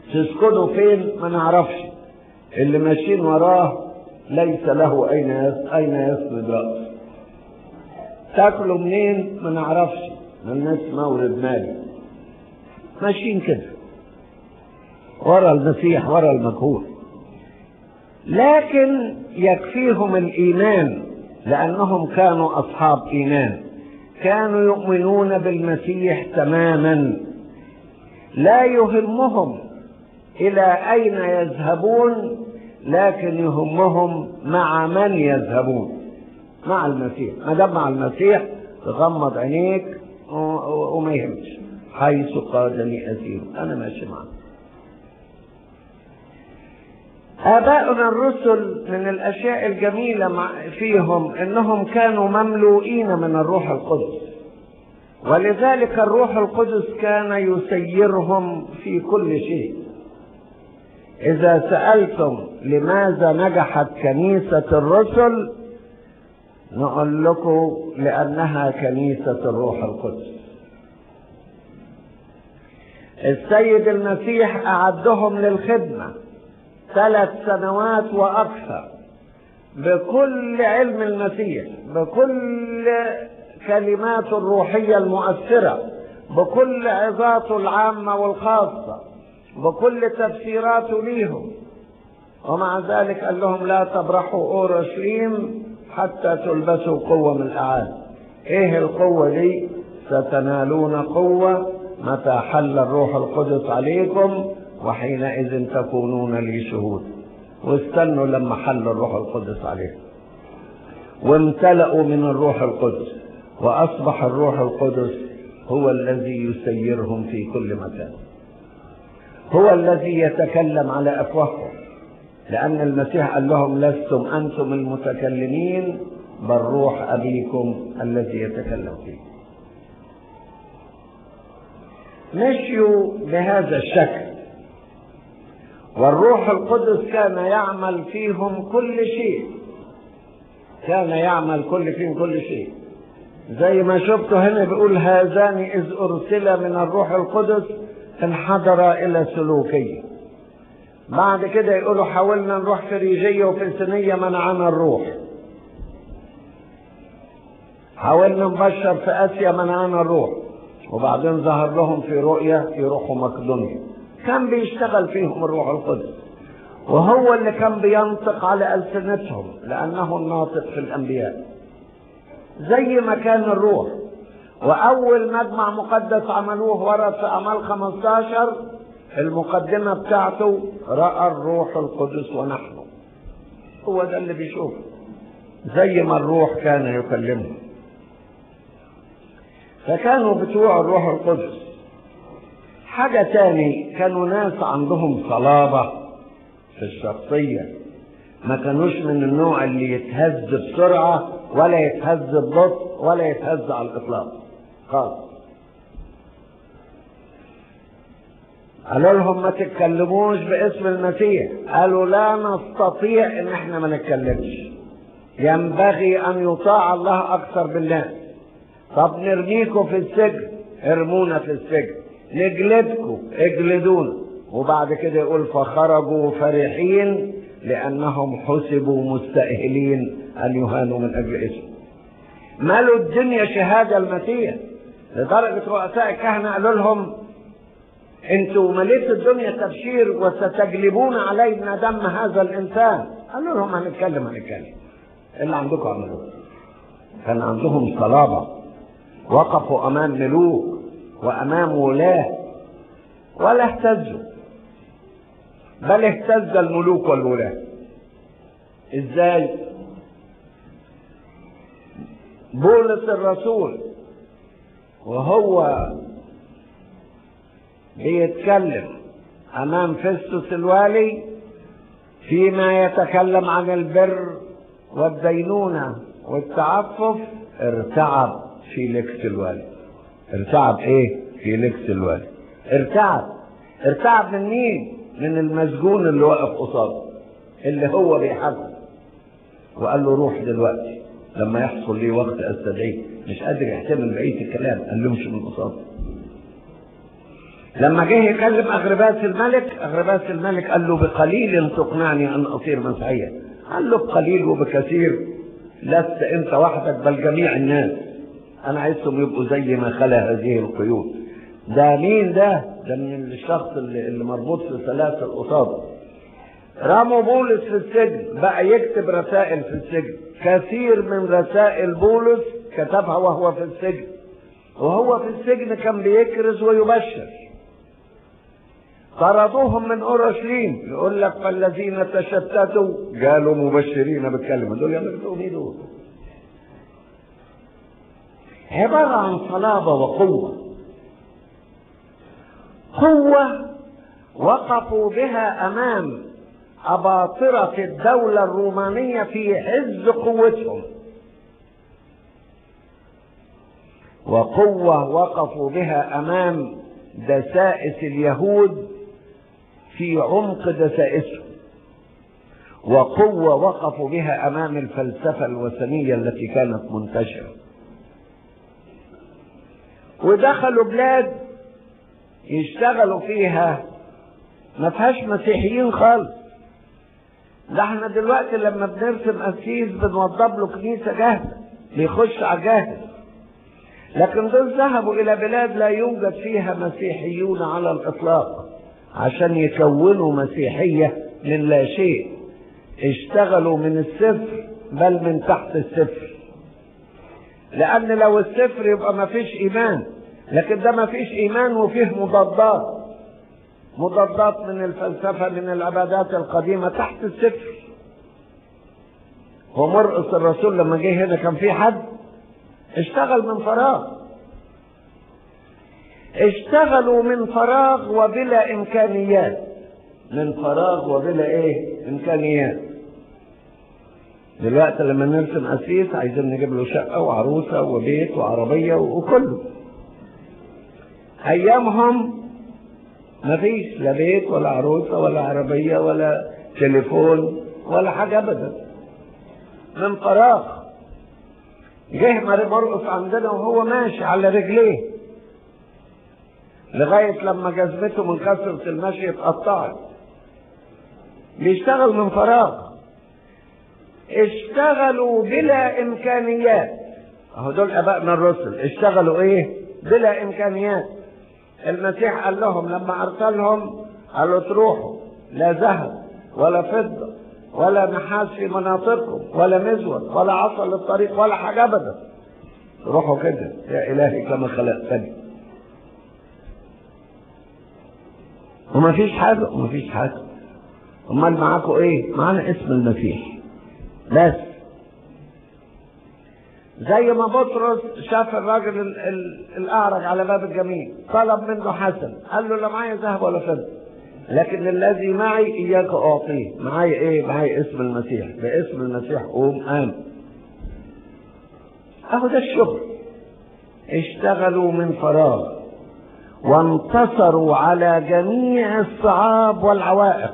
تسكنوا فين ما نعرفش اللي ماشيين وراه ليس له اين اين يسند راسه تاكلوا منين ما نعرفش ملناش مورد مالي ماشيين كده ورا المسيح ورا المجهول لكن يكفيهم الايمان لانهم كانوا اصحاب ايمان كانوا يؤمنون بالمسيح تماما لا يهمهم الى اين يذهبون لكن يهمهم مع من يذهبون مع المسيح ما دام مع المسيح تغمض عينيك وما يهمش حيث قادني اسير انا ماشي معه آباؤنا الرسل من الأشياء الجميلة فيهم إنهم كانوا مملوئين من الروح القدس ولذلك الروح القدس كان يسيرهم في كل شيء إذا سألتم لماذا نجحت كنيسة الرسل نقول لكم لأنها كنيسة الروح القدس السيد المسيح أعدهم للخدمة ثلاث سنوات وأكثر بكل علم المسيح بكل كلماته الروحية المؤثرة بكل عظاته العامة والخاصة بكل تفسيراته ليهم ومع ذلك قال لهم لا تبرحوا اورشليم حتى تلبسوا قوة من الأعالي ايه القوة دي ستنالون قوة متى حل الروح القدس عليكم وحينئذ تكونون لي شهود واستنوا لما حل الروح القدس عليهم وامتلأوا من الروح القدس وأصبح الروح القدس هو الذي يسيرهم في كل مكان هو الذي يتكلم على أفواههم لأن المسيح قال لهم لستم أنتم المتكلمين بل روح أبيكم الذي يتكلم فيه مشيوا بهذا الشكل والروح القدس كان يعمل فيهم كل شيء كان يعمل كل فيهم كل شيء زي ما شفتوا هنا بيقول هذان إذ أرسل من الروح القدس انحدر إلى سلوكيه بعد كده يقولوا حاولنا نروح فريجية وفلسطينية منعنا الروح حاولنا نبشر في آسيا منعنا الروح وبعدين ظهر لهم في رؤية يروحوا مقدونيا كان بيشتغل فيهم الروح القدس وهو اللي كان بينطق على ألسنتهم لأنه الناطق في الأنبياء زي ما كان الروح وأول مجمع مقدس عملوه ورد في أعمال 15 المقدمة بتاعته رأى الروح القدس ونحن هو ده اللي بيشوفه زي ما الروح كان يكلمه فكانوا بتوع الروح القدس حاجة تاني كانوا ناس عندهم صلابة في الشخصية ما كانوش من النوع اللي يتهز بسرعة ولا يتهز ببطء ولا يتهز على الإطلاق خالص قالوا لهم ما تتكلموش باسم المسيح قالوا لا نستطيع ان احنا ما نتكلمش ينبغي ان يطاع الله اكثر بالناس طب نرميكم في السجن ارمونا في السجن نجلدكم اجلدونا وبعد كده يقول فخرجوا فرحين لانهم حسبوا مستأهلين ان يهانوا من اجل اسمه مالوا الدنيا شهاده المسيح لدرجه رؤساء الكهنه قالوا لهم انتوا مليت الدنيا تبشير وستجلبون علينا دم هذا الانسان قالوا لهم هنتكلم هنتكلم اللي عندكم اعملوه كان عندهم صلابه وقفوا امام ملوك وامام ولاه ولا اهتزوا بل اهتز الملوك والولاه ازاي بولس الرسول وهو بيتكلم امام فيستوس الوالي فيما يتكلم عن البر والدينونة والتعفف ارتعب فيليكس الوالي ارتعب ايه فيليكس الوالي ارتعب ارتعب من مين من المسجون اللي واقف قصاده اللي هو بيحاسب وقال له روح دلوقتي لما يحصل لي وقت استدعيه مش قادر يحتمل بقيه الكلام قال له امشي من قصاده لما جه يكلم اغرباس الملك اغرباس الملك قال له بقليل تقنعني ان اصير مسيحيا قال له بقليل وبكثير لست انت وحدك بل جميع الناس انا عايزهم يبقوا زي ما خلا هذه القيود ده مين ده ده من الشخص اللي, اللي مربوط في سلاسل قصاده رموا بولس في السجن بقى يكتب رسائل في السجن كثير من رسائل بولس كتبها وهو في السجن وهو في السجن كان بيكرز ويبشر طردوهم من اورشليم يقول لك فالذين تشتتوا قالوا مبشرين بالكلمه دول يعملوا ايه دول عباره عن صلابه وقوه قوه وقفوا بها امام اباطره الدوله الرومانيه في عز قوتهم وقوه وقفوا بها امام دسائس اليهود في عمق دسائسهم وقوة وقفوا بها أمام الفلسفة الوثنية التي كانت منتشرة ودخلوا بلاد يشتغلوا فيها ما فيهاش مسيحيين خالص ده احنا دلوقتي لما بنرسم قسيس بنوضب له كنيسة جاهزة بيخش على جاهز لكن دول ذهبوا إلى بلاد لا يوجد فيها مسيحيون على الإطلاق عشان يكونوا مسيحية من لا شيء اشتغلوا من الصفر بل من تحت الصفر لأن لو الصفر يبقى ما فيش إيمان لكن ده ما فيش إيمان وفيه مضادات مضادات من الفلسفة من العبادات القديمة تحت الصفر ومرقس الرسول لما جه هنا كان في حد اشتغل من فراغ اشتغلوا من فراغ وبلا امكانيات من فراغ وبلا ايه امكانيات دلوقتي لما نرسم قسيس عايزين نجيب له شقه وعروسه وبيت وعربيه وكله ايامهم مفيش لا بيت ولا عروسه ولا عربيه ولا تليفون ولا حاجه ابدا من فراغ جه مرقص عندنا وهو ماشي على رجليه لغاية لما جذبته من كثرة المشي اتقطعت بيشتغل من فراغ اشتغلوا بلا امكانيات اهو دول ابائنا الرسل اشتغلوا ايه بلا امكانيات المسيح قال لهم لما ارسلهم قالوا تروحوا لا ذهب ولا فضه ولا نحاس في مناطقكم ولا مزود ولا عصا للطريق ولا حاجه ابدا روحوا كده يا الهي كما خلقتني وما فيش حاجه وما فيش حاجه امال معاكم ايه معانا اسم المسيح بس زي ما بطرس شاف الراجل ال- ال- الاعرج على باب الجميل طلب منه حسن قال له لا معايا ذهب ولا فضه لكن الذي معي اياك اعطيه معايا ايه معايا اسم المسيح باسم المسيح قوم قام اهو ده الشغل اشتغلوا من فراغ وانتصروا على جميع الصعاب والعوائق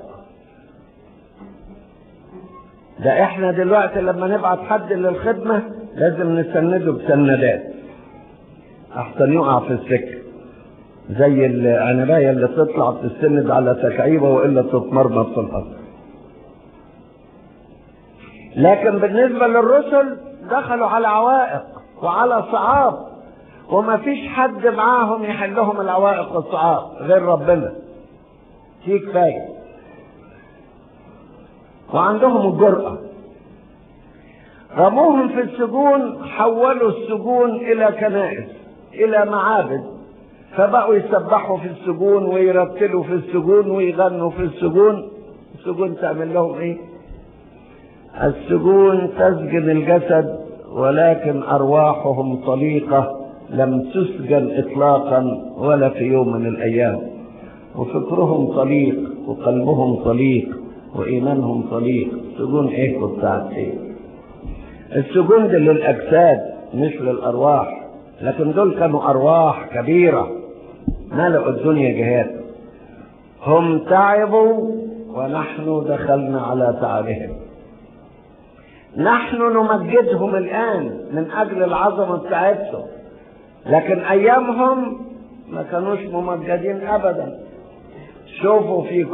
ده احنا دلوقتي لما نبعت حد للخدمة لازم نسنده بسندات احسن يقع في السكة زي العنباية اللي تطلع تستند على تكعيبة والا تتمرمط في الارض لكن بالنسبة للرسل دخلوا على عوائق وعلى صعاب وما فيش حد معاهم يحلهم العوائق والصعاب غير ربنا في كفايه وعندهم الجرأة رموهم في السجون حولوا السجون إلى كنائس إلى معابد فبقوا يسبحوا في السجون ويرتلوا في السجون ويغنوا في السجون السجون تعمل لهم ايه السجون تسجن الجسد ولكن أرواحهم طليقة لم تسجن إطلاقا ولا في يوم من الأيام وفكرهم طليق وقلبهم طليق وإيمانهم طليق سجون إيه وبتاعت إيه السجون دي للأجساد مش للأرواح لكن دول كانوا أرواح كبيرة ملأوا الدنيا جهاد هم تعبوا ونحن دخلنا على تعبهم نحن نمجدهم الآن من أجل العظمة بتاعتهم لكن أيامهم ما كانوش ممجدين ابدا شوفوا في